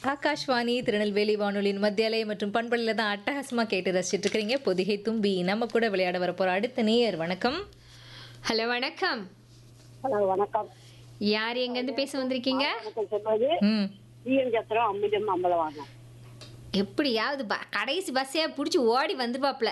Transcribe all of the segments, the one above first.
ஆகாஷ்வாணி திருநெல்வேலி வானொலியின் மத்தியாலய மற்றும் பண்பலையில தான் அட்டகாசமா கேட்டு ரசிச்சிட்டு இருக்கிறீங்க பொதிகை தும்பி நம்ம கூட விளையாட வரப்போற அடுத்த நேயர் வணக்கம் ஹலோ வணக்கம் ஹலோ வணக்கம் யார் எங்கேருந்து பேச வந்திருக்கீங்க வணக்கம் சொல்வது ம் டிஎன் சத்திரம் அம்பிடம் அம்பலம் வாங்க எப்படியாவது ப- கடைசி பஸ்ஸையா பிடிச்சி ஓடி வந்துருப்பாப்ல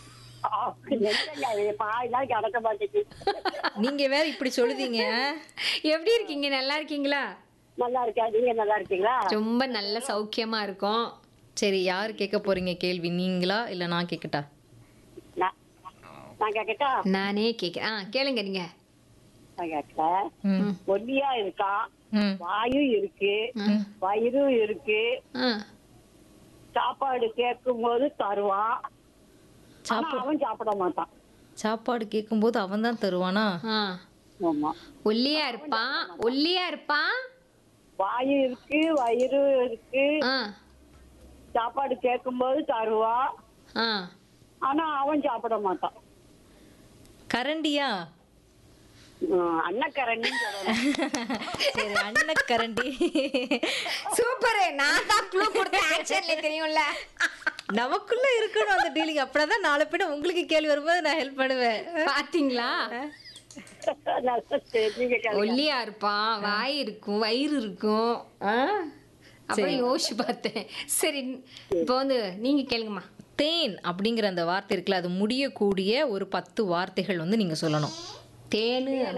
பாய் நாளைக்கு அடக்க மாட்டேங்குது நீங்க வேற இப்படி சொல்லுதீங்க எப்படி இருக்கீங்க நல்லா இருக்கீங்களா நல்லா இருக்கா நீங்க நல்லா இருக்கீங்களா ரொம்ப நல்ல சௌக்கியமா இருக்கும் சரி யார் கேட்க போறீங்க கேள்வி நீங்களா இல்ல நான் கேட்கட்டா நான் நான் கேட்கட்டா நானே கேட்கிறேன் ஆ கேளுங்க நீங்க நான் கேட்கல ம் ஒல்லியா இருக்கான் ம் வாயும் இருக்கு வயிறும் இருக்கு ஆ சாப்பாடு கேட்கும் போது தருவான் ஆனா அவன் சாப்பிட மாட்டான் சாப்பாடு கேட்கும்போது அவன் தான் தருவானா ஆ ஆமா ஒல்லியா இருப்பான் ஒல்லியா இருப்பான் வாயும் இருக்கு வயிறும் இருக்கு ஆ சாப்பாடு கேட்கும் போது தருவான் ஆ ஆனா அவன் சாப்பிட மாட்டான் கரண்டியா உம், அன்னக்கரண்டின்னு சொல்லணும் சரி அன்னக்கரண்டி சூப்பர் நான் தான் க்ளூ கொடுத்தேன் ஆக்சுவலி தெரியும்ல நமக்குள்ள இருக்கணும் அந்த டீலிங் அப்படிதான் நாளை பின்ன உங்களுக்கு கேள்வி வரும்போது நான் ஹெல்ப் பண்ணுவேன் பாத்தீங்களா நல்லா சரி, நீங்க கேளுங்க. ஒல்லியா இருப்பான் வாய் இருக்கும் வயிறு இருக்கும் ஆ? அப்புறம் யோசிச்சு பார்த்தேன் சரி இப்போ வந்து நீங்க கேளுங்கம்மா தேன் அப்படிங்கிற அந்த வார்த்தை இருக்குல்ல அது முடியக்கூடிய ஒரு பத்து வார்த்தைகள் வந்து நீங்க சொல்லணும் தேனு